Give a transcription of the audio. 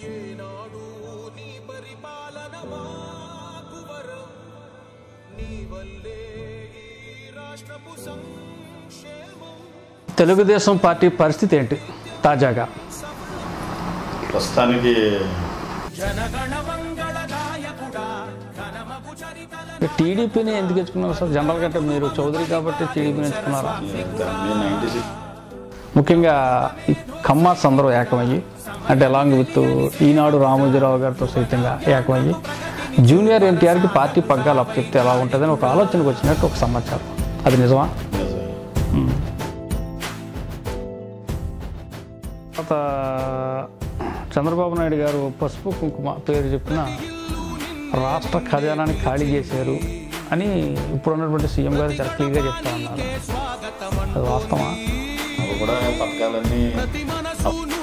ఏనాడు నీ పరిపాలన మాకు వరం నీ వల్లే ఈ రాష్ట్రపు సంక్షేమం తెలుగుదేశం పార్టీ పరిస్థితి ఏంటి తాజాగా ప్రస్తుతానికి జనగణ మంగళ గాయకుడా ఘనమగు చరితల టీడీపీని ఎందుకు ఎంచుకున్నారు సార్ జనరల్గా అంటే మీరు చౌదరి కాబట్టి టీడీపీని ఎంచుకున్నారా నేను నైంటీ సిక్స్ ముఖ్యంగా ఈ ఖమ్మాస్ అందరూ ఏకమయ్యి అంటే అలాంగ్ విత్ ఈనాడు రామోజీరావు గారితో సైతంగా ఏకమయ్యి జూనియర్ ఎన్టీఆర్కి పార్టీ పగ్గాలు అప్పచెప్తే ఎలా ఉంటుందని ఒక ఆలోచనకు వచ్చినట్టు ఒక సమాచారం అది నిజమా తర్వాత చంద్రబాబు నాయుడు గారు పసుపు కుంకుమ పేరు చెప్పిన రాష్ట్ర ఖజానాన్ని ఖాళీ చేశారు అని ఇప్పుడు ఉన్నటువంటి సీఎం గారు చాలా క్లియర్గా చెప్తా ఉన్నారు అది వాస్తవా అవి కూడా పథకాలన్నీ మనసును